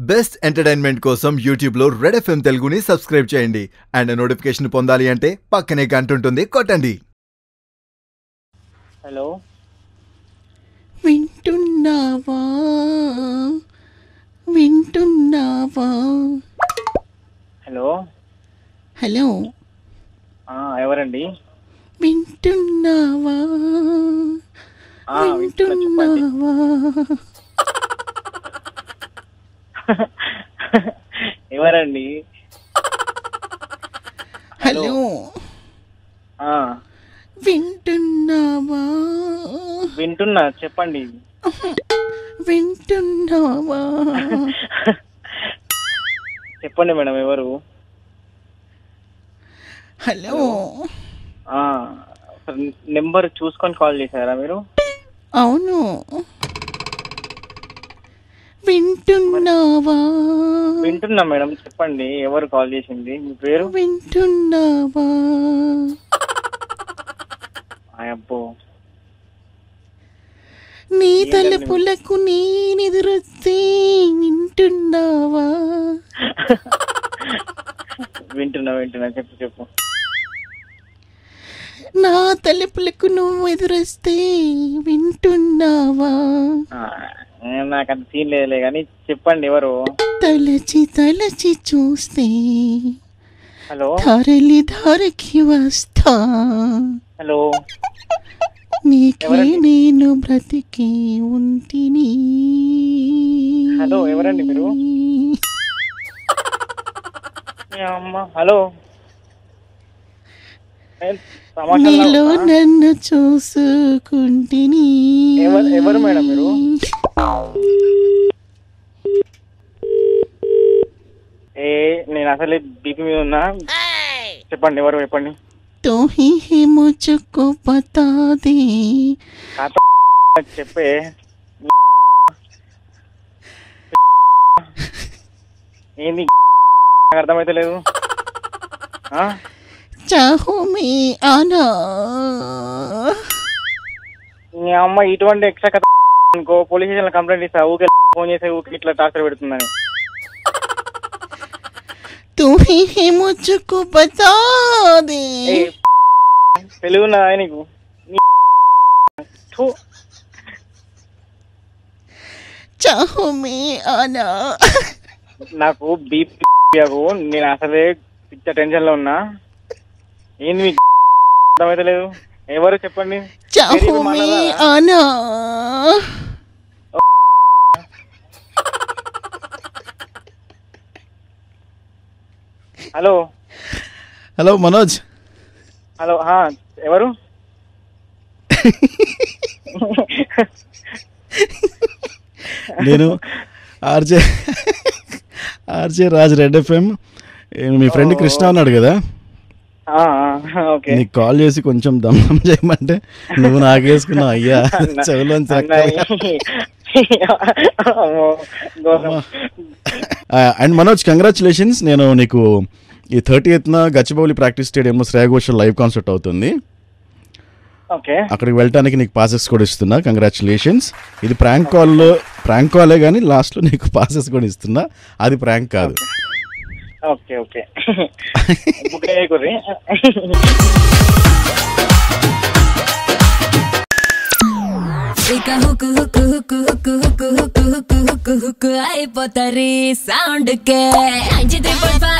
Best entertainment కోసం YouTube లో red FM తెలుగుని సబ్స్క్రైబ్ చేయండి అండ్ నోటిఫికేషన్ పొందాలి అంటే పక్కనే గంట ఉంటుంది కొట్టండి హలో వింటున్నావా వింటున్నావా హలో హలో ఆ, ఎవరండి వింటున్నావా ఆ, వింటున్నా, చెప్పండి. వింటున్నావా ఎవరండి హలో ఆ, వింటున్నావా వింటున్నా చెప్పండి వింటున్నావా చెప్పండి మేడం ఎవరు హలో ఆ, నెంబర్ చూసుకొని కాల్ చేశారా మీరు అవును వింటున్నావా వింటున్నా మేడం చెప్పండి ఎవరు కాల్ చేసింది మీ పేరు వింటున్నావా ఆ, అబ్బో నీ తలుపులకు నేనెదురొస్తే వింటున్నావా వింటున్నా వింటున్నా చెప్పు చెప్పు నా తలుపులకు నువ్వు ఎదురొస్తే వింటున్నావా ఆ, నాకు అంత సీన్ లేదులే కానీ చెప్పండి ఎవరు తలచి తలచి చూస్తే హలో ధరలి ధరకి వస్తా హలో నీకే ఎవరండి? నేను బ్రతికి ఉంటిని హలో, ఎవరండి మీరు? మీ అమ్మ హలో ఏం తమాషాలా నీలో ఉందా? నన్ను చూసుకుంటిని ఎవరు- ఎవరు మేడం మీరు? ఏ నేను అసలే బీపీ మీద ఉన్నా చెప్పండి ఎవరు చెప్పండి तो ही है मुझको बता दे కాత చెప్పే ఏంది నాకు అర్థమైతే లేదు चाहो में आना మీ అమ్మ ఇటువంటి ఎక్స్ట్రా కథ అనుకో పోలీస్ స్టేషన్ లో కంప్లైంట్ ఇస్తా ఊకే ఫోన్ చేసి ఊకే ఇట్లా టార్చర్ పెడుతుందని तू ही है मुझको बता दे ఏ తెలుగు నా నీకు నీ థు. चाहो में आना నాకు బీపీ నేను అసలే పిచ్చ టెన్షన్ లో ఉన్నా ఏంది మీకు అర్థమైతే లేదు ఎవరు చెప్పండి चाहो मेरी भी में माला आना హలో హలో మనోజ్ హలో హా, ఎవరు నేను RJ RJ Raj red FM మీ ఫ్రెండ్ కృష్ణ ఉన్నాడు కదా ఆ, ఆ, ఓకే నీకు కాల్ చేసి కొంచెం దమ్మం చేయమంటే నువ్వు నాకేసుకున్నావు అయ్యా చెవులోంచి రక్తం. అమ్మో, ఘోరం. అండ్ మనోజ్ కంగ్రాచులేషన్స్ నేను నీకు ఈ థర్టీ ఎత్న గచ్చిబౌలి ప్రాక్టీస్ స్టేడియంలో శ్రేయ ఘోషల్ లైవ్ కాన్సర్ట్ అవుతుంది ఓకే అక్కడికి వెళ్ళడానికి నీకు పాసెస్ కూడా ఇస్తున్నా కంగ్రాచులేషన్స్ ఇది ప్రాంక్ కాల్ ప్రాంక్ కాలే కానీ లాస్ట్లో నీకు పాసెస్ కూడా ఇస్తున్నా అది ప్రాంక్ కాదు ఓకే ఓకే బుక్ చేయకూరి ఇక hook hook hook hook hook hook hook hook hook అయిపోతారు సౌండ్ కే నైన్టీ త్రీ పాయింట్